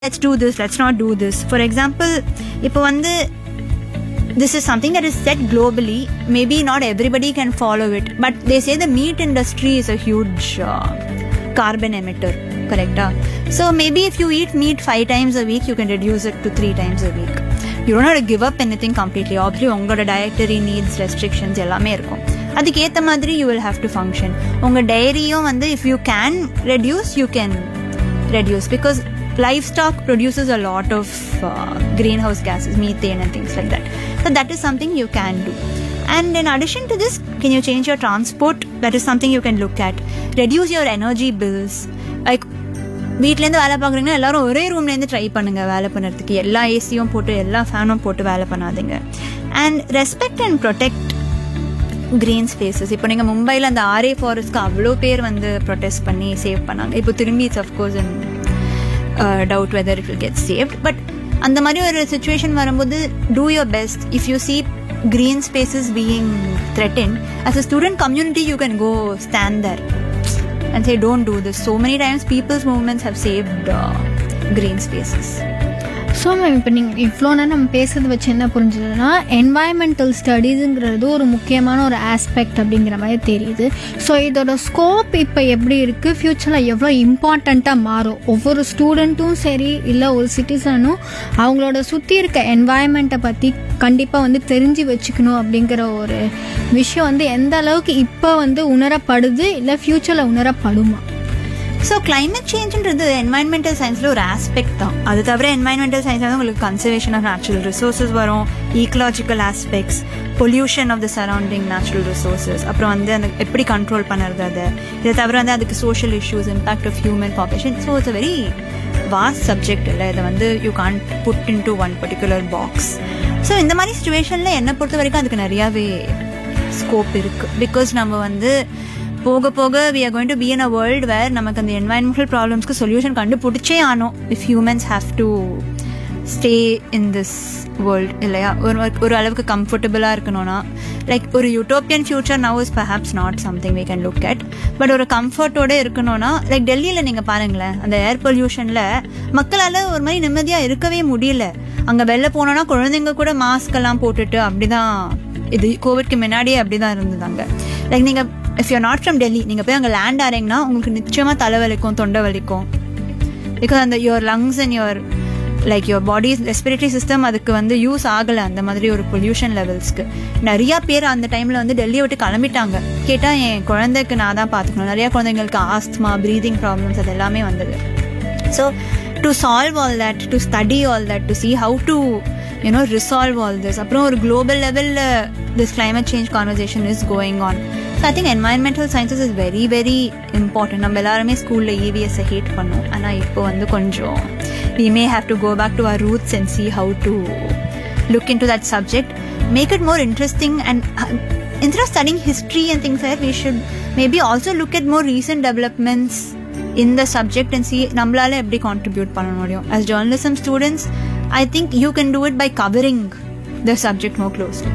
Let's do this let's not do this for example இப்போ வந்து this is something that is set globally. Maybe not everybody can follow it, but they say the meat industry is a huge uh, carbon emitter. Correct? ah? So maybe if you eat meat five times a week, you can reduce it to three times a week. You don't have to give up anything completely. Obviously, உங்களோட dietary needs, restrictions எல்லாமே இருக்கும் அதுக்கேற்ற மாதிரி you will have to function உங்கள் டைரியும் வந்து if you can reduce you can reduce because livestock produces a lot of uh, greenhouse gases, methane, and things like that. So, that is something you can do. And in addition to this, can you change your transport? That is something you can look at. Reduce your energy bills. Like, வீட்டிலேருந்து வேலை பார்க்குறீங்கன்னா எல்லாரும் ஒரே ரூம்லேருந்து try பண்ணுங்க வேலை பண்ணுறதுக்கு எல்லா ஏசியும் போட்டு எல்லா ஃபேனும் போட்டு வேலை பண்ணாதீங்க and respect and protect green spaces இப்போ நீங்கள் மும்பையில் அந்த ஆரே ஃபாரஸ்ட்க்கு அவ்வளோ பேர் வந்து ப்ரொடெஸ்ட் பண்ணி சேவ் பண்ணாங்க இப்போ திரும்பி it's of course and doubt whether it will get saved but அந்த மாதிரி ஒரு சுச்சுவேஷன் வரும்போது do your best if you see green spaces being threatened as a student community you can go stand there and say don't do this so many times people's movements have saved uh, green spaces so ma'am இப்போ நீங்கள் இவ்வளோ நேரம் நம்ம பேசுறது வச்சு என்ன புரிஞ்சுதுன்னா environmental ஸ்டடீஸுங்கிறது ஒரு முக்கியமான ஒரு ஆஸ்பெக்ட் அப்படிங்கிற மாதிரி தெரியுது ஸோ இதோட ஸ்கோப் இப்போ எப்படி இருக்குது ஃப்யூச்சரில் எவ்வளோ இம்பார்ட்டண்ட்டாக மாறும் ஒவ்வொரு ஸ்டூடெண்ட்டும் சரி இல்லை ஒரு சிட்டிசனும் அவங்களோட சுற்றி இருக்க என்வாயன்மெண்ட்டை பற்றி கண்டிப்பாக வந்து தெரிஞ்சு வச்சுக்கணும் அப்படிங்கிற ஒரு விஷயம் வந்து எந்த அளவுக்கு இப்போ வந்து உணரப்படுது இல்லை ஃப்யூச்சரில் உணரப்படுமா ஸோ climate சேஞ்சுன்றது என்வாயன்மெண்டல் சயின்ஸில் ஒரு ஆஸ்பெக்ட் தான் அது தவிர என்வாயன்மெண்டல் சயின்ஸ் வந்து உங்களுக்கு கன்சர்வேஷன் ஆஃப் நேச்சுரல் ரிசோர்ஸஸ் வரும் ecological aspects pollution of the surrounding natural resources அப்புறம் வந்து அந்த எப்படி கண்ட்ரோல் பண்ணுறது அதை இதை தவிர வந்து அதுக்கு social issues impact of human population so it's a very vast subject இல்லை இதை வந்து you can put into one particular box so இந்த மாதிரி சுச்சுவேஷனில் என்னை பொறுத்த வரைக்கும் அதுக்கு நிறையாவே ஸ்கோப் இருக்குது பிகாஸ் நம்ம வந்து போக போக we are going to be in a world where நமக்கு அந்த என்வாயன்மெண்டல் ப்ராப்ளம்ஸ்க்கு சொல்யூஷன் கண்டுபிடிச்சே ஆனோம் if humans have to stay in this world இல்லையா ஒரு ஒரு அளவுக்கு கம்ஃபர்டபுளாக இருக்கணும்னா லைக் ஒரு utopian future now is perhaps not something we can look at but ஒரு கம்ஃபர்ட்டோட இருக்கணும்னா லைக் டெல்லியில் நீங்கள் பாருங்களேன் அந்த ஏர் பொல்யூஷனில் மக்களால் ஒரு மாதிரி நிம்மதியாக இருக்கவே முடியல அங்கே வெளில போனோன்னா குழந்தைங்க கூட மாஸ்க் எல்லாம் போட்டுட்டு அப்படிதான் இது கோவிட்க்கு முன்னாடியே அப்படிதான் இருந்தது அங்கே லைக் நீங்கள் if you not from Delhi நீங்கள் போய் அங்கே லேண்ட் ஆறீங்கன்னா உங்களுக்கு நிச்சயமாக தலைவலிக்கும் தொண்டை வலிக்கும் பிகாஸ் அந்த your lungs and your like your body respiratory system அதுக்கு வந்து யூஸ் ஆகலை அந்த மாதிரி ஒரு பொல்யூஷன் லெவல்ஸ்க்கு நிறையா பேர் அந்த டைமில் வந்து டெல்லியை விட்டு கிளம்பிட்டாங்க கேட்டால் என் குழந்தைக்கு நான் தான் பார்த்துக்கணும் நிறையா குழந்தைங்களுக்கு ஆஸ்துமா ப்ரீதிங் ப்ராப்ளம்ஸ் அது எல்லாமே வந்தது so to solve all that to study all that to see how to you know resolve all this அப்புறம் ஒரு குளோபல் லெவலில் this climate change conversation is going on so I think environmental sciences is very very important நம்ம எல்லாருமே ஸ்கூலில் இவிஎஸ்ஸை had பண்ணோம் ஆனால் இப்போ வந்து கொஞ்சம் we may have to go back to our roots and see how to look into that subject make it more interesting and uh, instead of studying history and things like that we should maybe also look at more recent developments in the subject and see நம்மளால எப்படி contribute பண்ண முடியும் as journalism students i think you can do it by covering the subject more closely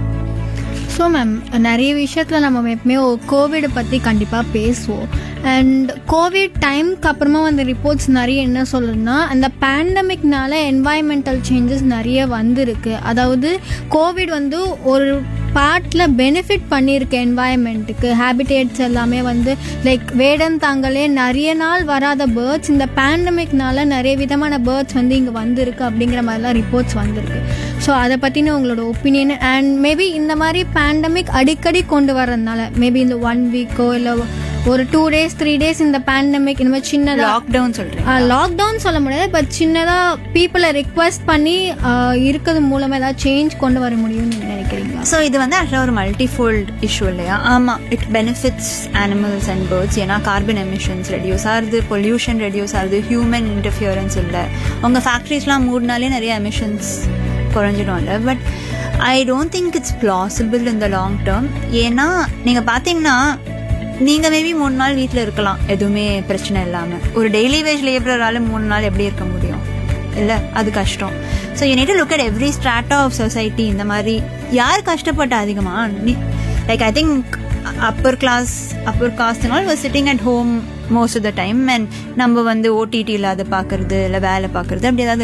so ma'am நிறைய விஷயத்தில் நம்ம எப்பவுமே கோவிடை பற்றி கண்டிப்பாக பேசுவோம் அண்ட் கோவிட் டைம்க்கு அப்புறமா வந்த ரிப்போர்ட்ஸ் நிறைய என்ன சொல்லுதுன்னா அந்த பேண்டமிக்னால என்வாயன்மெண்டல் சேஞ்சஸ் நிறைய வந்திருக்கு அதாவது கோவிட் வந்து ஒரு பார்ட்டில் பெனிஃபிட் பண்ணியிருக்கு என்வாயன்மெண்ட்டுக்கு ஹேபிடேட்ஸ் எல்லாமே வந்து லைக் வேடன் தாங்களே நிறைய நாள் வராத பேர்ட்ஸ் இந்த பேண்டமிக்னால நிறைய விதமான பேர்ட்ஸ் வந்து இங்கே வந்திருக்கு அப்படிங்கிற மாதிரிலாம் ரிப்போர்ட்ஸ் வந்திருக்கு ஸோ அதை பற்றின உங்களோட ஒப்பீனியன் அண்ட் மேபி இந்த மாதிரி பேண்டமிக் அடிக்கடி கொண்டு வரதுனால மேபி இந்த ஒன் வீக்கோ இல்லை ஒரு டூ டேஸ் த்ரீ டேஸ் இந்த பேண்டமிக் இந்த மாதிரி சின்னதாக லாக்டவுன் சொல்றேன் லாக்டவுன் சொல்ல முடியாது பட் சின்னதாக பீப்புளை ரிக்வெஸ்ட் பண்ணி ஆஹ், இருக்கிறது மூலமாக ஏதாவது சேஞ்ச் கொண்டு வர முடியும்னு நீங்க நினைக்கிறீங்களா ஸோ இது வந்து ஆக்சுவலாக ஒரு மல்டிஃபோல்ட் இஷ்யூ இல்லையா ஆமாம் it benefits animals and birds ஏன்னா கார்பன் எமிஷன்ஸ் ரெடியூஸ் ஆகுது பொல்யூஷன் ரெடியூஸ் ஆகுது ஹியூமன் இன்டர்ஃபியரன்ஸ் இல்லை உங்கள் ஃபேக்ட்ரிஸ்லாம் மூடினாலே நிறைய எமிஷன்ஸ் குறைஞ்சிடும்ல but I don't think it's plausible in the long term ஏன்னா நீங்கள் பார்த்தீங்கன்னா நீங்கள் மேபி மூணு நாள் வீட்டில் இருக்கலாம் எதுவுமே பிரச்சனை இல்லாமல் ஒரு டெய்லி வேஜ் லேபரால் மூணு நாள் எப்படி இருக்க முடியும் இல்லை அது கஷ்டம் so you need look at every strata of society இந்த மாதிரி யார் கஷ்டப்பட்ட அதிகமாக நீ like I think upper class upper காஸ்ட்னால was sitting at home most of the time and நம்ம வந்து ஓடிடியில் அதை பார்க்கறது இல்லை வேலை பார்க்கறது அப்படி ஏதாவது